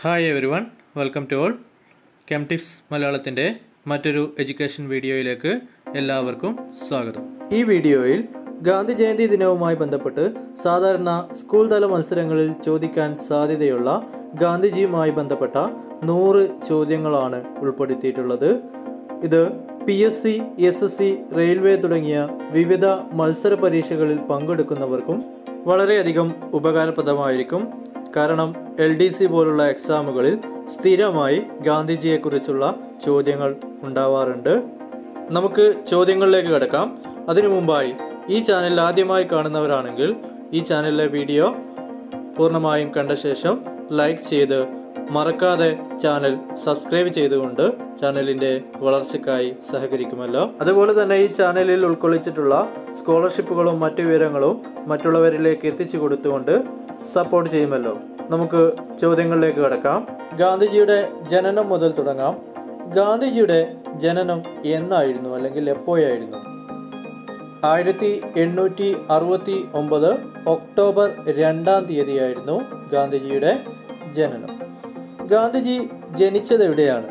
hi everyone welcome to all കെംടിപ്സ് മലയാളത്തിൻ്റെ മറ്റൊരു എഡ്യൂക്കേഷൻ വീഡിയോയിലേക്ക് എല്ലാവർക്കും സ്വാഗതം ഈ വീഡിയോയിൽ ഗാന്ധി ജയന്തി ദിനവുമായി ബന്ധപ്പെട്ട് സാധാരണ സ്കൂൾ തല മത്സരങ്ങളിൽ ചോദിക്കാൻ സാധ്യതയുള്ള ഗാന്ധിജിയുമായി ബന്ധപ്പെട്ട നൂറ് ചോദ്യങ്ങളാണ് ഉൾപ്പെടുത്തിയിട്ടുള്ളത് ഇത് P S C S S C railway തുടങ്ങിയ വിവിധ മത്സര പരീക്ഷകളിൽ പങ്കെടുക്കുന്നവർക്കും വളരെയധികം ഉപകാരപ്രദമായിരിക്കും കാരണം എൽ ഡി സി പോലുള്ള എക്സാമുകളിൽ സ്ഥിരമായി ഗാന്ധിജിയെക്കുറിച്ചുള്ള ചോദ്യങ്ങൾ ഉണ്ടാവാറുണ്ട് നമുക്ക് ചോദ്യങ്ങളിലേക്ക് കിടക്കാം അതിനു മുമ്പായി ഈ ചാനൽ ആദ്യമായി കാണുന്നവരാണെങ്കിൽ ഈ ചാനലിലെ വീഡിയോ പൂർണ്ണമായും കണ്ട ശേഷം ലൈക്ക് ചെയ്ത് മറക്കാതെ ചാനൽ സബ്സ്ക്രൈബ് ചെയ്തുകൊണ്ട് ചാനലിൻ്റെ വളർച്ചയ്ക്കായി സഹകരിക്കുമല്ലോ അതുപോലെ തന്നെ ഈ ചാനലിൽ ഉൾക്കൊള്ളിച്ചിട്ടുള്ള സ്കോളർഷിപ്പുകളും മറ്റു വിവരങ്ങളും മറ്റുള്ളവരിലേക്ക് എത്തിച്ചു കൊടുത്തുകൊണ്ട് സപ്പോർട്ട് ചെയ്യുമല്ലോ നമുക്ക് ചോദ്യങ്ങളിലേക്ക് കടക്കാം ഗാന്ധിജിയുടെ ജനനം മുതൽ തുടങ്ങാം ഗാന്ധിജിയുടെ ജനനം എന്നായിരുന്നു അല്ലെങ്കിൽ എപ്പോഴായിരുന്നു ആയിരത്തി എണ്ണൂറ്റി അറുപത്തി ഒമ്പത് ഒക്ടോബർ രണ്ടാം തീയതിയായിരുന്നു ഗാന്ധിജിയുടെ ജനനം ഗാന്ധിജി ജനിച്ചത് എവിടെയാണ്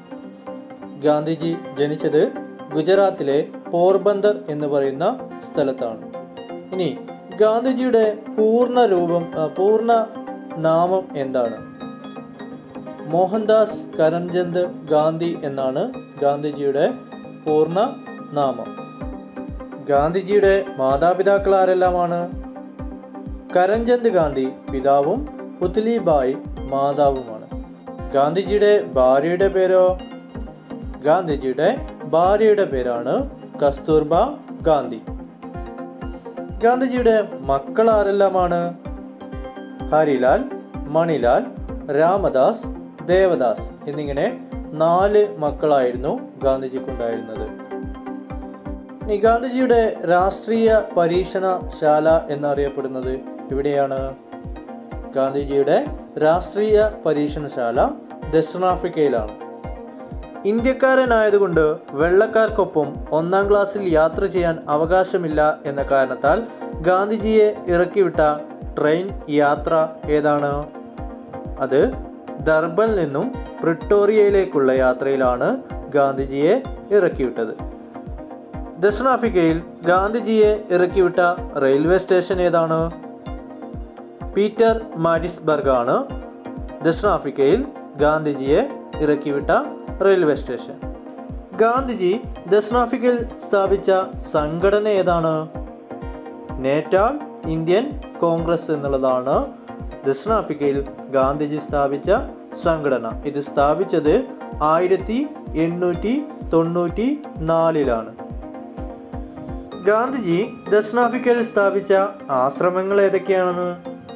ഗാന്ധിജി ജനിച്ചത് ഗുജറാത്തിലെ പോർബന്ദർ എന്ന് പറയുന്ന സ്ഥലത്താണ് ഇനി ഗാന്ധിജിയുടെ പൂർണ്ണ രൂപം ആ, പൂർണ്ണ നാമം എന്താണ് മോഹൻദാസ് കരംചന്ദ് ഗാന്ധി എന്നാണ് ഗാന്ധിജിയുടെ പൂർണ്ണ നാമം ഗാന്ധിജിയുടെ മാതാപിതാക്കൾ ആരെല്ലാമാണ് കരംചന്ദ് ഗാന്ധി പിതാവും പുത്ലിബായി മാതാവുമാണ് ഗാന്ധിജിയുടെ ഭാര്യയുടെ പേരോ ഗാന്ധിജിയുടെ ഭാര്യയുടെ പേരാണ് കസ്തൂർബ ഗാന്ധി ഗാന്ധിജിയുടെ മക്കൾ ആരെല്ലാമാണ് ഹരിലാൽ മണിലാൽ രാമദാസ് ദേവദാസ് എന്നിങ്ങനെ നാല് മക്കളായിരുന്നു ഗാന്ധിജിക്കുണ്ടായിരുന്നത് ഇനി ഗാന്ധിജിയുടെ രാഷ്ട്രീയ പരീക്ഷണശാല എന്നറിയപ്പെടുന്നത് എവിടെയാണ് ഗാന്ധിജിയുടെ രാഷ്ട്രീയ പരീക്ഷണശാല ദക്ഷിണാഫ്രിക്കയിലാണ് ഇന്ത്യക്കാരനായതുകൊണ്ട് വെള്ളക്കാർക്കൊപ്പം ഒന്നാം ക്ലാസ്സിൽ യാത്ര ചെയ്യാൻ അവകാശമില്ല എന്ന കാരണത്താൽ ഗാന്ധിജിയെ ഇറക്കിവിട്ട ട്രെയിൻ യാത്ര ഏതാണ് അത് ദർബൽ നിന്നും പ്രിട്ടോറിയയിലേക്കുള്ള യാത്രയിലാണ് ഗാന്ധിജിയെ ഇറക്കിവിട്ടത് ദക്ഷിണാഫ്രിക്കയിൽ ഗാന്ധിജിയെ ഇറക്കിവിട്ട റെയിൽവേ സ്റ്റേഷൻ ഏതാണ് പീറ്റർ മാരിസ്ബർഗ് ആണ് ദക്ഷിണാഫ്രിക്കയിൽ ഗാന്ധിജിയെ ഇറക്കിവിട്ട റെയിൽവേ സ്റ്റേഷൻ ഗാന്ധിജി ദക്ഷിണാഫ്രിക്കയിൽ സ്ഥാപിച്ച സംഘടന ഏതാണ് നേറ്റാൾ ഇന്ത്യൻ കോൺഗ്രസ് എന്നുള്ളതാണ് ദക്ഷിണാഫ്രിക്കയിൽ ഗാന്ധിജി സ്ഥാപിച്ച സംഘടന ഇത് സ്ഥാപിച്ചത് ആയിരത്തി എണ്ണൂറ്റി തൊണ്ണൂറ്റി നാലിലാണ് ഗാന്ധിജി ദക്ഷിണാഫ്രിക്കയിൽ സ്ഥാപിച്ച ആശ്രമങ്ങൾ ഏതൊക്കെയാണെന്ന്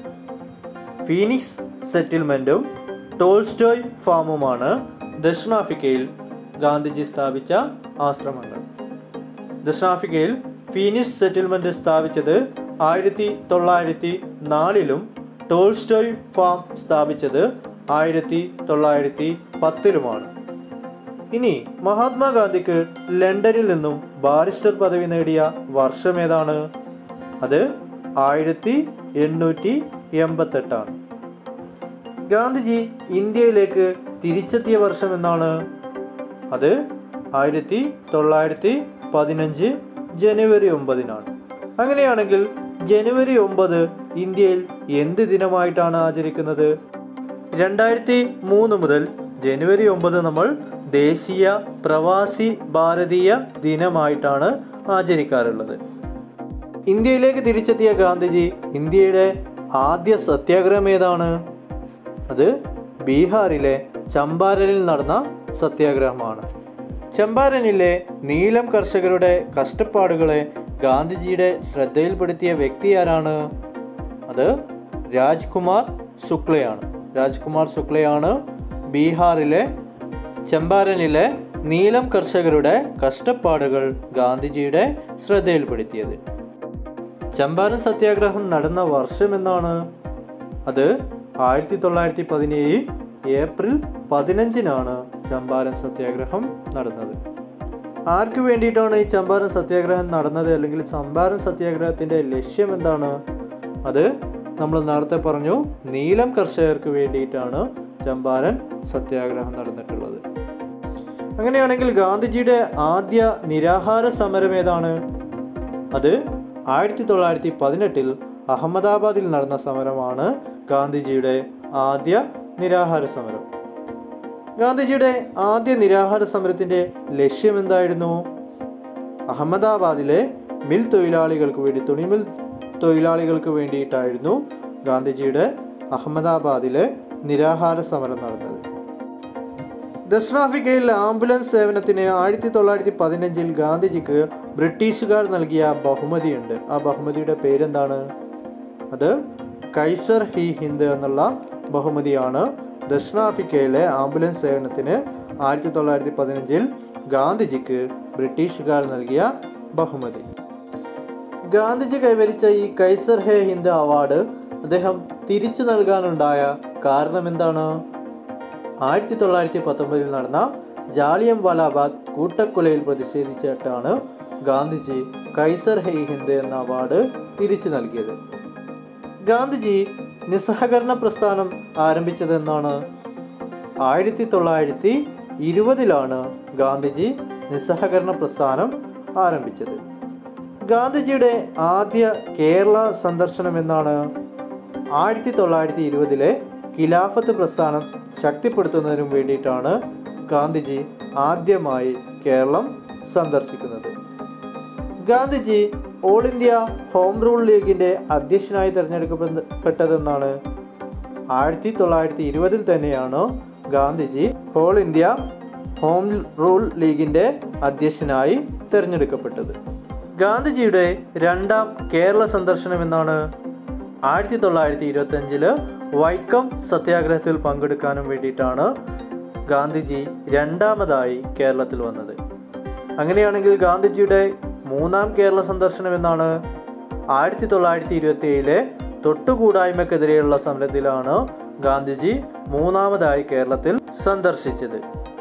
ഫീനിക്സ് സെറ്റിൽമെൻറ്റും ടോൾസ്റ്റോയ് ഫാമുമാണ് ദക്ഷിണാഫ്രിക്കയിൽ ഗാന്ധിജി സ്ഥാപിച്ച ആശ്രമങ്ങൾ ദക്ഷിണാഫ്രിക്കയിൽ ഫീനിക്സ് സെറ്റിൽമെൻറ്റ് സ്ഥാപിച്ചത് ആയിരത്തി തൊള്ളായിരത്തി നാലിലും ടോൾസ്റ്റോയ് ഫാം സ്ഥാപിച്ചത് ആയിരത്തി തൊള്ളായിരത്തി പത്തിലുമാണ് ഇനി മഹാത്മാഗാന്ധിക്ക് ലണ്ടനിൽ നിന്നും ബാരിസ്റ്റർ പദവി നേടിയ വർഷം ഏതാണ് അത് ആയിരത്തി എണ്ണൂറ്റി എൺപത്തെട്ടാണ് ഗാന്ധിജി ഇന്ത്യയിലേക്ക് തിരിച്ചെത്തിയ വർഷം എന്നാണ് അത് ആയിരത്തി തൊള്ളായിരത്തി പതിനഞ്ച് ജനുവരി ഒമ്പതിനാണ് അങ്ങനെയാണെങ്കിൽ ജനുവരി ഒമ്പത് ഇന്ത്യയിൽ എന്ത് ദിനമായിട്ടാണ് ആചരിക്കുന്നത് രണ്ടായിരത്തി മൂന്ന് മുതൽ ജനുവരി ഒമ്പത് നമ്മൾ ദേശീയ പ്രവാസി ഭാരതീയ ദിനമായിട്ടാണ് ആചരിക്കാറുള്ളത് ഇന്ത്യയിലേക്ക് തിരിച്ചെത്തിയ ഗാന്ധിജി ഇന്ത്യയുടെ ആദ്യ സത്യാഗ്രഹം ഏതാണ് അത് ബീഹാറിലെ ചമ്പാരനിൽ നടന്ന സത്യാഗ്രഹമാണ് ചമ്പാരനിലെ നീലം കർഷകരുടെ കഷ്ടപ്പാടുകളെ ഗാന്ധിജിയുടെ ശ്രദ്ധയിൽപ്പെടുത്തിയ വ്യക്തി ആരാണ് അത് രാജ്കുമാർ ശുക്ലയാണ് രാജ്കുമാർ ശുക്ലയാണ് ബീഹാറിലെ ചമ്പാരനിലെ നീലം കർഷകരുടെ കഷ്ടപ്പാടുകൾ ഗാന്ധിജിയുടെ ശ്രദ്ധയിൽപ്പെടുത്തിയത് ചമ്പാരൻ സത്യാഗ്രഹം നടന്ന വർഷം എന്നാണ് അത് ആയിരത്തി തൊള്ളായിരത്തി പതിനേഴ് ഏപ്രിൽ പതിനഞ്ചിനാണ് ചമ്പാരൻ സത്യാഗ്രഹം നടന്നത് ആർക്ക് വേണ്ടിയിട്ടാണ് ഈ ചമ്പാരൻ സത്യാഗ്രഹം നടന്നത് അല്ലെങ്കിൽ ചമ്പാരൻ സത്യാഗ്രഹത്തിൻ്റെ ലക്ഷ്യം എന്താണ് അത് നമ്മൾ നേരത്തെ പറഞ്ഞു നീലം കർഷകർക്ക് വേണ്ടിയിട്ടാണ് ചമ്പാരൻ സത്യാഗ്രഹം നടന്നിട്ടുള്ളത് അങ്ങനെയാണെങ്കിൽ ഗാന്ധിജിയുടെ ആദ്യ നിരാഹാര സമരം ഏതാണ് അത് ആയിരത്തി തൊള്ളായിരത്തി പതിനെട്ടിൽ അഹമ്മദാബാദിൽ നടന്ന സമരമാണ് ഗാന്ധിജിയുടെ ആദ്യ നിരാഹാര സമരം ഗാന്ധിജിയുടെ ആദ്യ നിരാഹാര സമരത്തിൻ്റെ ലക്ഷ്യം എന്തായിരുന്നു അഹമ്മദാബാദിലെ മിൽ തൊഴിലാളികൾക്ക് വേണ്ടി തുണിമിൽ തൊഴിലാളികൾക്ക് വേണ്ടിയിട്ടായിരുന്നു ഗാന്ധിജിയുടെ അഹമ്മദാബാദിലെ നിരാഹാര സമരം നടന്നത് ദക്ഷിണാഫ്രിക്കയിൽ ആംബുലൻസ് സേവനത്തിന് ആയിരത്തി തൊള്ളായിരത്തി പതിനഞ്ചിൽ ഗാന്ധിജിക്ക് ബ്രിട്ടീഷുകാർ നൽകിയ ബഹുമതിയുണ്ട് ആ ബഹുമതിയുടെ പേരെന്താണ് അത് കൈസർ ഹി ഹിന്ദ് എന്നുള്ള ബഹുമതിയാണ് ദക്ഷിണാഫ്രിക്കയിലെ ആംബുലൻസ് സേവനത്തിന് ആയിരത്തി തൊള്ളായിരത്തി പതിനഞ്ചിൽ ഗാന്ധിജിക്ക് ബ്രിട്ടീഷുകാർ നൽകിയ ബഹുമതി ഗാന്ധിജി കൈവരിച്ച ഈ കൈസർ ഹെ ഹിന്ദ് അവാർഡ് അദ്ദേഹം തിരിച്ചു നൽകാനുണ്ടായ കാരണം എന്താണ് ആയിരത്തി തൊള്ളായിരത്തി പത്തൊമ്പതിൽ നടന്ന ജാലിയം വാലാബാഗ് കൂട്ടക്കൊലയിൽ പ്രതിഷേധിച്ചിട്ടാണ് ഗാന്ധിജി കൈസർ ഹെ ഹിന്ദ് എന്ന അവാർഡ് തിരിച്ചു നൽകിയത് ഗാന്ധിജി നിസ്സഹകരണ പ്രസ്ഥാനം ആരംഭിച്ചതെന്നാണ് ആയിരത്തി തൊള്ളായിരത്തി ഇരുപതിലാണ് ഗാന്ധിജി നിസ്സഹകരണ പ്രസ്ഥാനം ആരംഭിച്ചത് ഗാന്ധിജിയുടെ ആദ്യ കേരള സന്ദർശനം എന്നാണ് ആയിരത്തി തൊള്ളായിരത്തി ഇരുപതിലെ ഖിലാഫത്ത് പ്രസ്ഥാനം ശക്തിപ്പെടുത്തുന്നതിനും വേണ്ടിയിട്ടാണ് ഗാന്ധിജി ആദ്യമായി കേരളം സന്ദർശിക്കുന്നത് Gandhiji all India home rule ലീഗിൻ്റെ അധ്യക്ഷനായി തിരഞ്ഞെടുക്കപ്പെട്ടതെന്നാണ് ആയിരത്തി തൊള്ളായിരത്തി ഇരുപതിൽ തന്നെയാണ് Gandhiji all India home rule ലീഗിൻ്റെ അധ്യക്ഷനായി തിരഞ്ഞെടുക്കപ്പെട്ടത് ഗാന്ധിജിയുടെ രണ്ടാം കേരള സന്ദർശനം എന്നാണ് ആയിരത്തി തൊള്ളായിരത്തി ഇരുപത്തഞ്ചില് വൈക്കം സത്യാഗ്രഹത്തിൽ പങ്കെടുക്കാനും വേണ്ടിയിട്ടാണ് ഗാന്ധിജി രണ്ടാമതായി കേരളത്തിൽ വന്നത് അങ്ങനെയാണെങ്കിൽ ഗാന്ധിജിയുടെ മൂന്നാം കേരള സന്ദർശനം എന്നാണ് ആയിരത്തി തൊള്ളായിരത്തി ഇരുപത്തി ഏഴിലെ തൊട്ടുകൂടായ്മക്കെതിരെയുള്ള സമരത്തിലാണ് ഗാന്ധിജി മൂന്നാമതായി കേരളത്തിൽ സന്ദർശിച്ചത്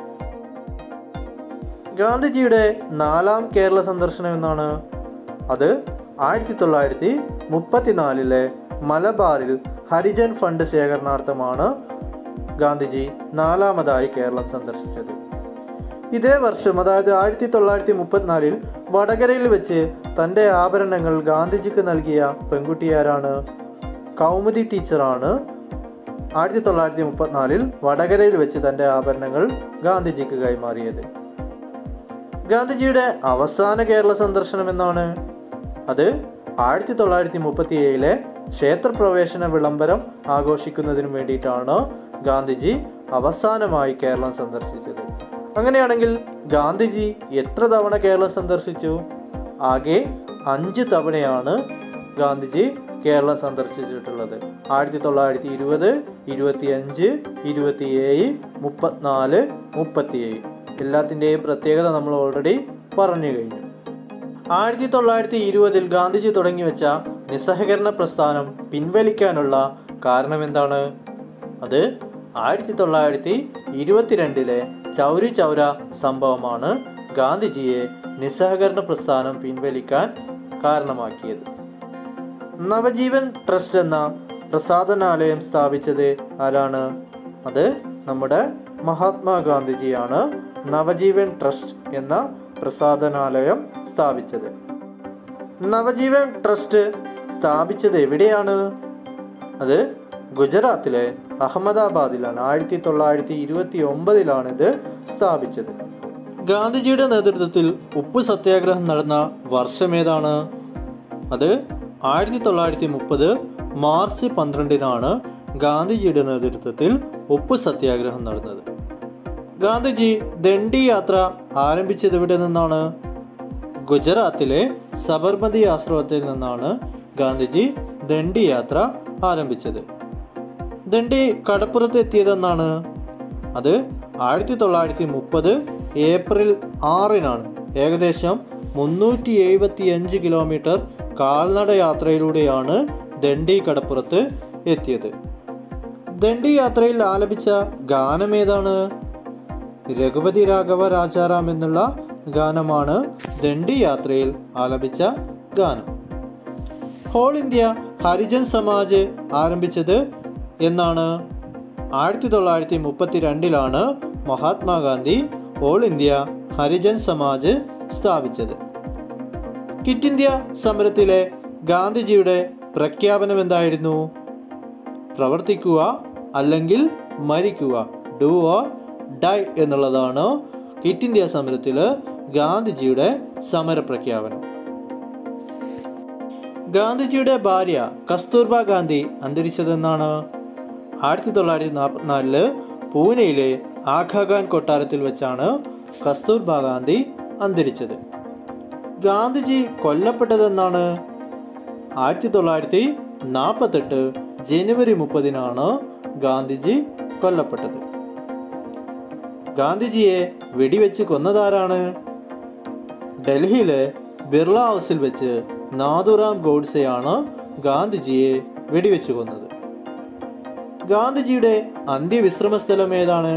ഗാന്ധിജിയുടെ നാലാം കേരള സന്ദർശനം എന്നാണ് അത് ആയിരത്തി തൊള്ളായിരത്തി മുപ്പത്തിനാലിലെ മലബാറിൽ ഹരിജൻ ഫണ്ട് ശേഖരണാർത്ഥമാണ് ഗാന്ധിജി നാലാമതായി കേരളം സന്ദർശിച്ചത് ഇതേ വർഷം അതായത് ആയിരത്തി തൊള്ളായിരത്തി മുപ്പത്തിനാലിൽ വടകരയിൽ വെച്ച് തൻ്റെ ആഭരണങ്ങൾ ഗാന്ധിജിക്ക് നൽകിയ പെൺകുട്ടിയാരാണ് കൗമുദി ടീച്ചറാണ് ആയിരത്തി തൊള്ളായിരത്തി മുപ്പത്തിനാലിൽ വടകരയിൽ വെച്ച് തൻ്റെ ആഭരണങ്ങൾ ഗാന്ധിജിക്ക് കൈമാറിയത് ഗാന്ധിജിയുടെ അവസാന കേരള സന്ദർശനം എന്നാണ് അത് ആയിരത്തി തൊള്ളായിരത്തി മുപ്പത്തി ഏഴിലെ ക്ഷേത്രപ്രവേശന വിളംബരം ആഘോഷിക്കുന്നതിന് വേണ്ടിയിട്ടാണ് ഗാന്ധിജി അവസാനമായി കേരളം സന്ദർശിച്ചത് അങ്ങനെയാണെങ്കിൽ ഗാന്ധിജി എത്ര തവണ കേരളം സന്ദർശിച്ചു ആകെ അഞ്ച് തവണയാണ് ഗാന്ധിജി കേരളം സന്ദർശിച്ചിട്ടുള്ളത് ആയിരത്തി തൊള്ളായിരത്തി ഇരുപത് ഇരുപത്തിയഞ്ച് ഇരുപത്തിയേഴ് മുപ്പത്തിനാല് മുപ്പത്തിയേഴ് എല്ലാത്തിൻ്റെയും പ്രത്യേകത നമ്മൾ ഓൾറെഡി പറഞ്ഞു കഴിഞ്ഞു ആയിരത്തി തൊള്ളായിരത്തി ഇരുപതിൽ ഗാന്ധിജി തുടങ്ങി വെച്ച നിസ്സഹകരണ പ്രസ്ഥാനം പിൻവലിക്കാനുള്ള കാരണം എന്താണ് അത് ആയിരത്തി തൊള്ളായിരത്തി ഇരുപത്തിരണ്ടിലെ ചൗരി ചൗര സംഭവമാണ് ഗാന്ധിജിയെ നിസ്സഹകരണ പ്രസ്ഥാനം പിൻവലിക്കാൻ കാരണമാക്കിയത് നവജീവൻ ട്രസ്റ്റ് എന്ന പ്രസാധനാലയം സ്ഥാപിച്ചത് ആരാണ് അത് നമ്മുടെ മഹാത്മാഗാന്ധിജിയാണ് നവജീവൻ ട്രസ്റ്റ് എന്ന പ്രസാധനാലയം സ്ഥാപിച്ചത് നവജീവൻ ട്രസ്റ്റ് സ്ഥാപിച്ചത് എവിടെയാണ് അത് ഗുജറാത്തിലെ അഹമ്മദാബാദിലാണ് ആയിരത്തി തൊള്ളായിരത്തി ഇരുപത്തി ഒമ്പതിലാണ് ഇത് സ്ഥാപിച്ചത് ഗാന്ധിജിയുടെ നേതൃത്വത്തിൽ ഉപ്പ് സത്യാഗ്രഹം നടന്ന വർഷം ഏതാണ് അത് ആയിരത്തി തൊള്ളായിരത്തി മുപ്പത് മാർച്ച് പന്ത്രണ്ടിനാണ് ഗാന്ധിജിയുടെ നേതൃത്വത്തിൽ ഉപ്പ് സത്യാഗ്രഹം നടന്നത് ഗാന്ധിജി ദണ്ഡി യാത്ര ആരംഭിച്ചത് എവിടെ നിന്നാണ് ഗുജറാത്തിലെ സബർമതി ആശ്രമത്തിൽ നിന്നാണ് ഗാന്ധിജി ദണ്ഡി യാത്ര ആരംഭിച്ചത് ദണ്ഡി കടപ്പുറത്ത് എത്തിയതെന്നാണ് അത് ആയിരത്തി തൊള്ളായിരത്തി മുപ്പത് ഏപ്രിൽ ആറിനാണ് ഏകദേശം മുന്നൂറ്റി എഴുപത്തി അഞ്ച് കിലോമീറ്റർ കാൽനട യാത്രയിലൂടെയാണ് ദണ്ഡി കടപ്പുറത്ത് എത്തിയത് ദണ്ഡി യാത്രയിൽ ആലപിച്ച ഗാനം ഏതാണ് രഘുപതി രാഘവ രാജാറാം എന്നുള്ള ഗാനമാണ് ദണ്ഡി യാത്രയിൽ ആലപിച്ച ഗാനം ഹോൾ ഇന്ത്യ ഹരിജൻ സമാജ് ആരംഭിച്ചത് എന്നാണ് ആയിരത്തി തൊള്ളായിരത്തി മുപ്പത്തി രണ്ടിലാണ് മഹാത്മാഗാന്ധി ഓൾ ഇന്ത്യ ഹരിജൻ സമാജ് സ്ഥാപിച്ചത് ക്വിറ്റ് ഇന്ത്യ സമരത്തിലെ ഗാന്ധിജിയുടെ പ്രഖ്യാപനം എന്തായിരുന്നു പ്രവർത്തിക്കുക അല്ലെങ്കിൽ മരിക്കുക ഡു ഓർ ഡൈ എന്നുള്ളതാണ് ക്വിറ്റ് ഇന്ത്യ സമരത്തിൽ ഗാന്ധിജിയുടെ സമരപ്രഖ്യാപനം ഗാന്ധിജിയുടെ ഭാര്യ കസ്തൂർബ ഗാന്ധി അന്തരിച്ചതെന്നാണ് ആയിരത്തി തൊള്ളായിരത്തി നാൽപ്പത്തിനാലില് പൂനെയിലെ ആഖാഖാൻ കൊട്ടാരത്തിൽ വെച്ചാണ് കസ്തൂർബ ഗാന്ധി അന്തരിച്ചത് ഗാന്ധിജി കൊല്ലപ്പെട്ടതെന്നാണ് ആയിരത്തി തൊള്ളായിരത്തി നാൽപ്പത്തെട്ട് ജനുവരി മുപ്പതിനാണ് ഗാന്ധിജി കൊല്ലപ്പെട്ടത് ഗാന്ധിജിയെ വെടിവെച്ച് കൊന്നതാരാണ് ഡൽഹിയിലെ ബിർള ഹൗസിൽ വെച്ച് നാഥുറാം ഗോഡ്സെയാണ് ഗാന്ധിജിയെ വെടിവെച്ച് കൊന്നത് ഗാന്ധിജിയുടെ അന്ത്യവിശ്രമ സ്ഥലം ഏതാണ്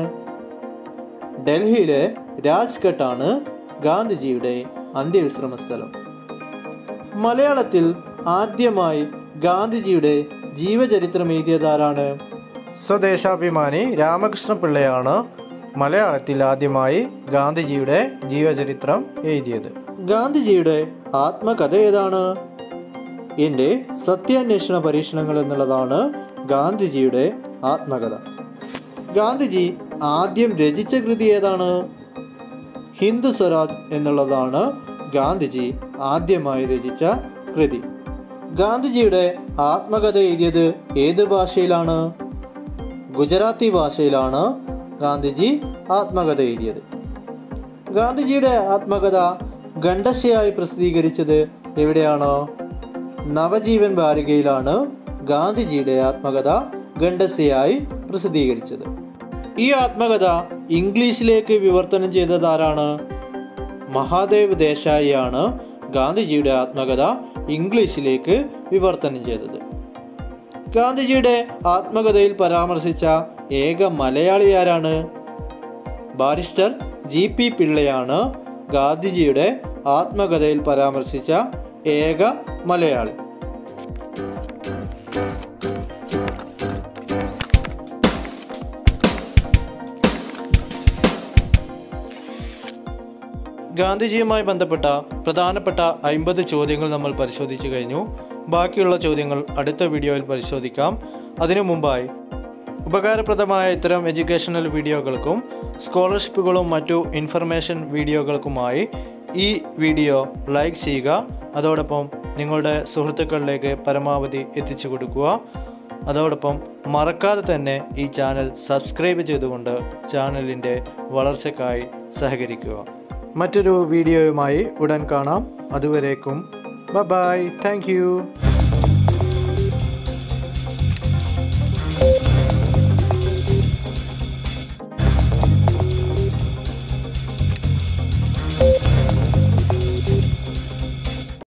ഡൽഹിയിലെ രാജ്ഘട്ടാണ് ഗാന്ധിജിയുടെ അന്ത്യവിശ്രമ സ്ഥലം മലയാളത്തിൽ ആദ്യമായി ഗാന്ധിജിയുടെ ജീവചരിത്രം എഴുതിയതാരാണ് സ്വദേശാഭിമാനി രാമകൃഷ്ണ പിള്ളയാണ് മലയാളത്തിൽ ആദ്യമായി ഗാന്ധിജിയുടെ ജീവചരിത്രം എഴുതിയത് ഗാന്ധിജിയുടെ ആത്മകഥ ഏതാണ് എൻ്റെ സത്യാന്വേഷണ പരീക്ഷണങ്ങൾ എന്നുള്ളതാണ് ഗാന്ധിജിയുടെ ആത്മകഥ ഗാന്ധിജി ആദ്യം രചിച്ച കൃതി ഏതാണ് ഹിന്ദു സ്വരാജ് എന്നുള്ളതാണ് ഗാന്ധിജി ആദ്യമായി രചിച്ച കൃതി ഗാന്ധിജിയുടെ ആത്മകഥ എഴുതിയത് ഏത് ഭാഷയിലാണ് ഗുജറാത്തി ഭാഷയിലാണ് ഗാന്ധിജി ആത്മകഥ എഴുതിയത് ഗാന്ധിജിയുടെ ആത്മകഥ ഖണ്ഡശയായി പ്രസിദ്ധീകരിച്ചത് എവിടെയാണ് നവജീവൻ വാരികയിലാണ് ഗാന്ധിജിയുടെ ആത്മകഥ ഖണ്ഡശയായി പ്രസിദ്ധീകരിച്ചത് ഈ ആത്മകഥ ഇംഗ്ലീഷിലേക്ക് വിവർത്തനം ചെയ്തത് ആരാണ് മഹാദേവ് ദേശായിയാണ് ഗാന്ധിജിയുടെ ആത്മകഥ ഇംഗ്ലീഷിലേക്ക് വിവർത്തനം ചെയ്തത് ഗാന്ധിജിയുടെ ആത്മകഥയിൽ പരാമർശിച്ച ഏക മലയാളി ആരാണ് ബാരിസ്റ്റർ ജി പി പിള്ളയാണ് ഗാന്ധിജിയുടെ ആത്മകഥയിൽ പരാമർശിച്ച ഏക മലയാളി ഗാന്ധിജിയുമായി ബന്ധപ്പെട്ട പ്രധാനപ്പെട്ട അമ്പത് ചോദ്യങ്ങൾ നമ്മൾ പരിശോധിച്ചു കഴിഞ്ഞു ബാക്കിയുള്ള ചോദ്യങ്ങൾ അടുത്ത വീഡിയോയിൽ പരിശോധിക്കാം അതിനു മുമ്പായി ഉപകാരപ്രദമായ ഇത്തരം എഡ്യൂക്കേഷണൽ വീഡിയോകൾക്കും സ്കോളർഷിപ്പുകളും മറ്റു ഇൻഫർമേഷൻ വീഡിയോകൾക്കുമായി ഈ വീഡിയോ ലൈക്ക് ചെയ്യുക അതോടൊപ്പം നിങ്ങളുടെ സുഹൃത്തുക്കളിലേക്ക് പരമാവധി എത്തിച്ചു കൊടുക്കുക അതോടൊപ്പം മറക്കാതെ തന്നെ ഈ ചാനൽ സബ്സ്ക്രൈബ് ചെയ്തുകൊണ്ട് ചാനലിൻ്റെ വളർച്ചയ്ക്കായി സഹകരിക്കുക മറ്റൊരു വീഡിയോയുമായി ഉടൻ കാണാം അതുവരേക്കും ബൈ താങ്ക് യു